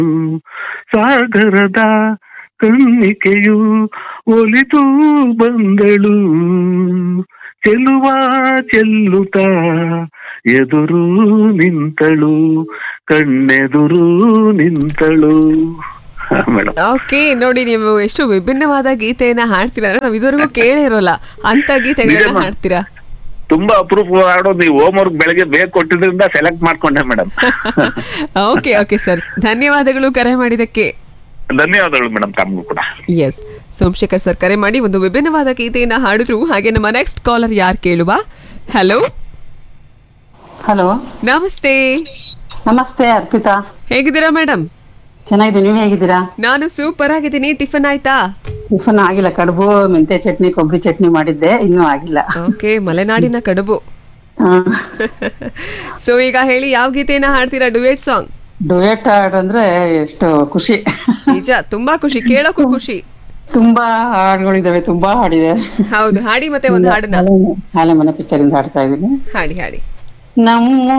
ಸಾಗರದ ಕನ್ನಿಕೆಯು ಒಲಿದು ಬಂದಳು ಚೆಲುವ ಚೆಲ್ಲುತ್ತ ಎದುರು ನಿಂತಳು ಕಣ್ಣೆದುರು ನಿಂತಳು ಮೇಡಮ್ ಓಕೆ ನೋಡಿ ನೀವು ಎಷ್ಟು ವಿಭಿನ್ನವಾದ ಗೀತೆಯನ್ನ ಹಾಡ್ತೀರಾ ಅಂದ್ರೆ ನಾವು ಇದುವರೆಗೂ ಕೇಳೇ ಇರೋಲ್ಲ ಅಂತ ಗೀತೆಗಳನ್ನ ನಿಜ. ಹಾಡ್ತೀರಾ ತುಂಬಾ ಅಪರೂಪ ಹಾಡು ನೀವು ಹೋಮ್ ವರ್ಕ್ ಬೆಳಗ್ಗೆ ಬೇಗ ಕೊಟ್ಟಿದ್ರಿಂದ ಸೆಲೆಕ್ಟ್ ಮಾಡ್ಕೊಂಡೆ ಮೇಡಮ್ ಓಕೆ ಓಕೆ ಸರ್ ಧನ್ಯವಾದಗಳು ಕರೆ ಮಾಡಿದಕ್ಕೆ ಧನ್ಯವಾದಗಳು ಮೇಡಮ್ ತಮಗೂ ಕೂಡ ಎಸ್ ಸೋಮಶೇಖರ್ ಸರ್ ಕರೆ ಮಾಡಿ ಒಂದು ವಿಭಿನ್ನವಾದ ಗೀತೆಯನ್ನ ಹಾಡಿದ್ರು ಹಾಗೆ ನಮ್ಮ ನೆಕ್ಸ್ಟ್ ಕಾಲರ್ ಯಾರು ಕೇಳುವ ಹಲೋ ಹಲೋ ನಮಸ್ತೆ ನಮಸ್ತೆ ಅರ್ಪಿತಾ ಹೇಗಿದ್ದೀರಾ ಮೇಡಮ್ ಚೆನ್ನಾಗಿದೆ ನೀವು ಹೇಗಿದ್ದೀರಾ ನಾನು ಸೂಪರ್ ಆಗಿದ್ದೀನಿ ಟಿಫನ್ ಆಯ್ತಾ ಟಿಫನ್ ಆಗಿಲ್ಲ ಕಡುಬು ಮೆಂತೆ ಚಟ್ನಿ ಕೊಬ್ಬರಿ ಚಟ್ನಿ ಮಾಡಿದ್ದೆ ಇನ್ನೂ ಆಗಿಲ್ಲ ಓಕೆ ಮಲೆನಾಡಿನ ಕಡುಬು ಸೊ ಈಗ ಹೇಳಿ ಯಾವ ಗೀತೆಯನ್ನ ಹಾಡ್ತೀರಾ ಡುಯೆಟ್ ಸಾಂಗ್ ಡುಯೆಟ್ ಹಾಡ್ ಅಂದ್ರೆ ಎಷ್ಟು ಖುಷಿ ನಿಜ ತುಂಬಾ ಖುಷಿ ಕೇಳೋಕ್ಕೂ ಖುಷಿ ತುಂಬಾ ಹಾಡುಗಳಿದಾವೆ ತುಂಬಾ ಹಾಡಿದೆ ಹೌದು ಹಾಡಿ ಮತ್ತೆ ಒಂದು ಹಾಡನ್ನ ಹಾಲೆ ಮನೆ ಪಿಕ್ಚರ್ ಇಂದ ಹಾಡ್ತಾ ಇದ್ದೀನಿ ಹಾಡಿ ಹಾಡಿ ನಮ್ಮ